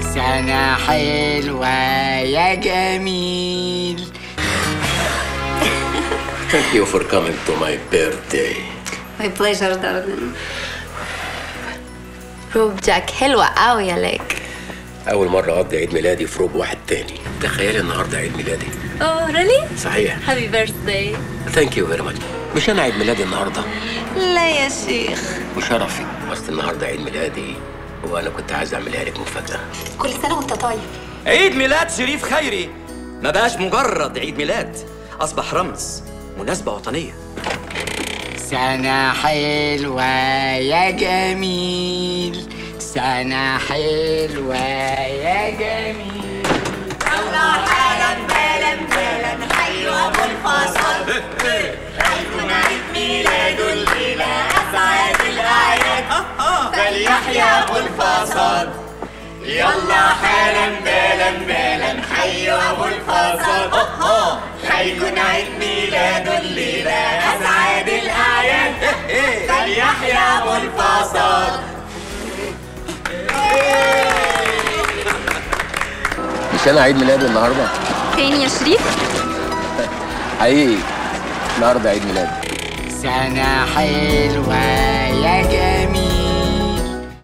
سنة حلوة يا جميل Thank you for coming to my birthday. My pleasure, darling. روب جاك حلوة قوي يا ليك. أول مرة أقضي عيد ميلادي في روب واحد تاني تخيلي النهاردة عيد ميلادي Oh, really? صحيح Happy birthday. ثانك يو فيري ماتش مش أنا عيد ميلادي النهاردة لا يا شيخ. وشرفي أصل النهاردة عيد ميلادي وأنا كنت عايز أعملها لك مفاجأة كل سنة وانت طيب. عيد ميلاد شريف خيري ما بقاش مجرد عيد ميلاد أصبح رمز مناسبة وطنية سنة حلوة يا جميل سنة حلوة يا جميل مش أنا عيد ميلادي النهاردة فين يا شريف؟ حقيقي النهاردة عيد ميلادي سنة حلوة يا جميل